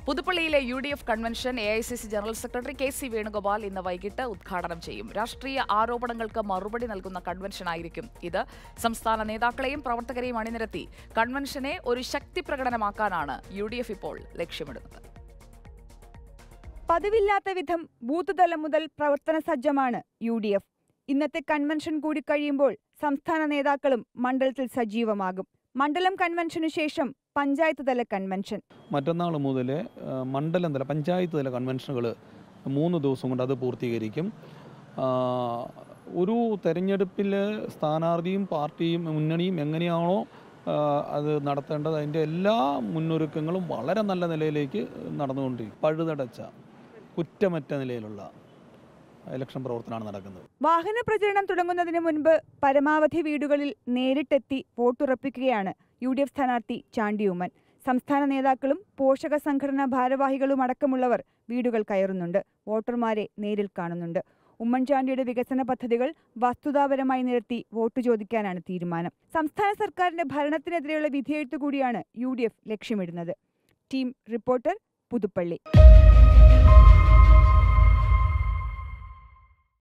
പുതുപ്പള്ളിയിലെ U D F convention A I C C general secretary K C Venugopal ഇന്ന് വൈകിട്ട് ഉദ്ഘാടനം ചെയ്യും രാഷ്ട്രീയ ആരോപണങ്ങൾക്ക് മറുപടി നൽകുന്ന കൺവെൻഷനായിരിക്കും ഇത് സംസ്ഥാന നേതാക്കളെയും പ്രവർത്തകരെയും അണിനിരത്തി കൺവെൻഷനെ ഒരു ശക്തി പ്രകടനമാക്കാനാണ് യു ഡി എഫ് ഇപ്പോൾ ലക്ഷ്യമിടുന്നത് പതിവില്ലാത്ത വിധം ബൂത്ത് തലം മുതൽ പ്രവർത്തന സജ്ജമാണ് യു ഡി എഫ് ഇന്നത്തെ കൺവെൻഷൻ കൂടി കഴിയുമ്പോൾ സംസ്ഥാന നേതാക്കളും മണ്ഡലത്തിൽ സജീവമാകും മണ്ഡലം കൺവെൻഷനു ശേഷം പഞ്ചായത്ത് തല കൺവെൻഷൻ മറ്റന്നാൾ മുതൽ മണ്ഡലം തല പഞ്ചായത്ത് തല കൺവെൻഷനുകൾ മൂന്ന് ദിവസം കൊണ്ട് അത് പൂർത്തീകരിക്കും ആ, ഒരു തെരഞ്ഞെടുപ്പിൽ സ്ഥാനാർത്ഥിയും പാർട്ടിയും മുന്നണിയും എങ്ങനെയാണോ ആ, അത് നടത്തേണ്ടത് അതിൻ്റെ എല്ലാ മുന്നൊരുക്കങ്ങളും വളരെ നല്ല നിലയിലേക്ക് നടന്നുകൊണ്ടിരിക്കും പഴുതടച്ച കുറ്റമറ്റ നിലയിലുള്ള ഇലക്ഷൻ പ്രവർത്തനമാണ് നടക്കുന്നത് വാഹന പ്രചരണം തുടങ്ങുന്നതിന് മുൻപ് പരമാവധി വീടുകളിൽ നേരിട്ടെത്തി വോട്ടുറപ്പിക്കുകയാണ് യു ഡി എഫ് സ്ഥാനാർത്ഥി ചാണ്ടി ഉമ്മൻ സംസ്ഥാന നേതാക്കളും പോഷക സംഘടനാ ഭാരവാഹികളും അടക്കമുള്ളവർ വീടുകൾ കയറുന്നുണ്ട് വോട്ടർമാരെ നേരിൽ കാണുന്നുണ്ട് ഉമ്മൻചാണ്ടിയുടെ വികസന പദ്ധതികൾ വസ്തുതാപരമായി നിരത്തി വോട്ട് ചോദിക്കാനാണ് തീരുമാനം സംസ്ഥാന സർക്കാരിന്റെ ഭരണത്തിനെതിരെയുള്ള വിധിയെഴുത്തു കൂടിയാണ് യു ഡി എഫ് ലക്ഷ്യമിടുന്നത് ടീം റിപ്പോർട്ടർ പുതുപ്പള്ളി